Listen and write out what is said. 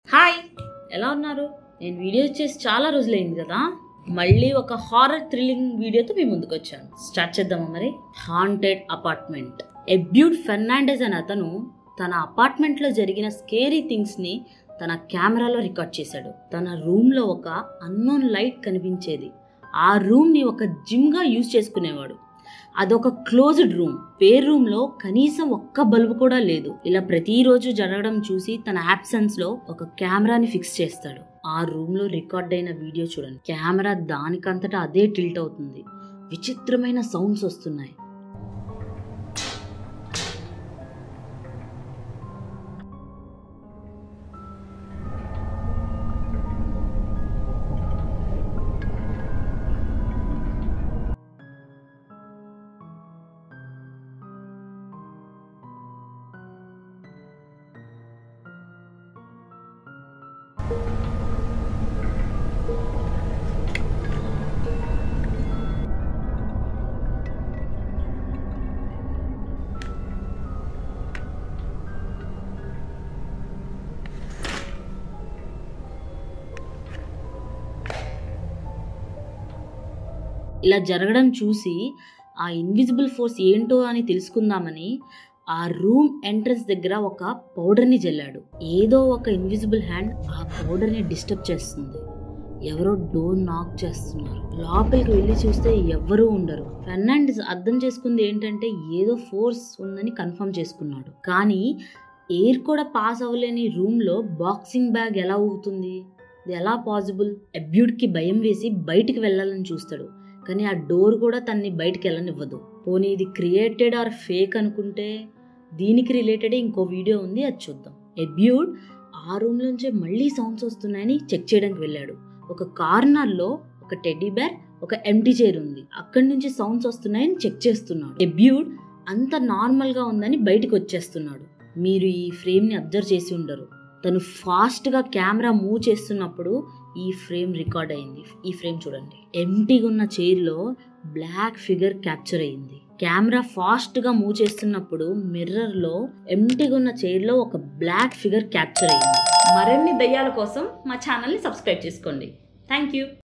hi ఎలా ఉన్నారు నేను వీడియో చేసి చాలా రోజులైంది కదా మళ్ళీ ఒక హారర్ థ్రిల్లింగ్ వీడియోతో మీ ముందుకు వచ్చాను స్టార్ట్ చేద్దామా మరి హాంటెడ్ అపార్ట్మెంట్ ఎబ్యూడ్ ఫెర్నాండెస్ అనే అతను తన అపార్ట్మెంట్లో జరిగిన స్కేరీ థింగ్స్ని తన కెమెరాలో రికార్డ్ చేశాడు తన రూమ్లో ఒక అన్నోన్ లైట్ కనిపించేది ఆ రూమ్ని ఒక జిమ్గా యూజ్ చేసుకునేవాడు అదొక క్లోజ్డ్ రూమ్ పేర్ రూమ్ లో కనీసం ఒక్క బల్బు కూడా లేదు ఇలా ప్రతిరోజు జరగడం చూసి తన యాబ్సెన్స్ లో ఒక కెమెరాని ఫిక్స్ చేస్తాడు ఆ రూమ్ లో రికార్డ్ అయిన వీడియో చూడండి కెమెరా దానికంతటా అదే టిల్ట్ అవుతుంది విచిత్రమైన సౌండ్స్ వస్తున్నాయి ఇలా జరగడం చూసి ఆ ఇన్విజిబుల్ ఫోర్స్ ఏంటో అని తెలుసుకుందామని ఆ రూమ్ ఎంట్రన్స్ దగ్గర ఒక పౌడర్ని జల్లాడు ఏదో ఒక ఇన్విజిబుల్ హ్యాండ్ ఆ పౌడర్ని డిస్టర్బ్ చేస్తుంది ఎవరో డోర్ నాక్ చేస్తున్నారు లోపలికి వెళ్ళి చూస్తే ఎవ్వరూ ఉండరు ఫెర్నాండిస్ అర్థం చేసుకుంది ఏంటంటే ఏదో ఫోర్స్ ఉందని కన్ఫర్మ్ చేసుకున్నాడు కానీ ఎయిర్ కూడా పాస్ అవ్వలేని రూమ్లో బాక్సింగ్ బ్యాగ్ ఎలా ఊగుతుంది ఇది ఎలా పాసిబుల్ అబ్యూడ్కి భయం వేసి బయటికి వెళ్ళాలని చూస్తాడు కానీ ఆ డోర్ కూడా తన్ని బయటికి వెళ్ళనివ్వదు పోనీ ఇది క్రియేటెడ్ ఆర్ ఫేక్ అనుకుంటే దీనికి రిలేటెడ్ ఇంకో వీడియో ఉంది అది చూద్దాం ఎబ్యూడ్ ఆ రూమ్ నుంచే మళ్ళీ సౌండ్స్ వస్తున్నాయని చెక్ చేయడానికి వెళ్ళాడు ఒక కార్నర్లో ఒక టెడ్డీ బేర్ ఒక ఎంటీ చైర్ ఉంది అక్కడి నుంచి సౌండ్స్ వస్తున్నాయని చెక్ చేస్తున్నాడు ఎబ్యూడ్ అంత నార్మల్గా ఉందని బయటికి వచ్చేస్తున్నాడు మీరు ఈ ఫ్రేమ్ని అబ్జర్వ్ చేసి ఉండరు తను ఫాస్ట్గా కెమెరా మూవ్ చేస్తున్నప్పుడు ఈ ఫ్రేమ్ రికార్డ్ అయింది ఈ ఫ్రేమ్ చూడండి ఎంటీగా ఉన్న చైర్లో బ్లాక్ ఫిగర్ క్యాప్చర్ అయింది కెమెరా ఫాస్ట్గా మూవ్ చేస్తున్నప్పుడు మిర్రర్లో ఎంటీగా ఉన్న చైర్లో ఒక బ్లాక్ ఫిగర్ క్యాప్చర్ అయింది మరిన్ని దయ్యాల కోసం మా ఛానల్ని సబ్స్క్రైబ్ చేసుకోండి థ్యాంక్ యూ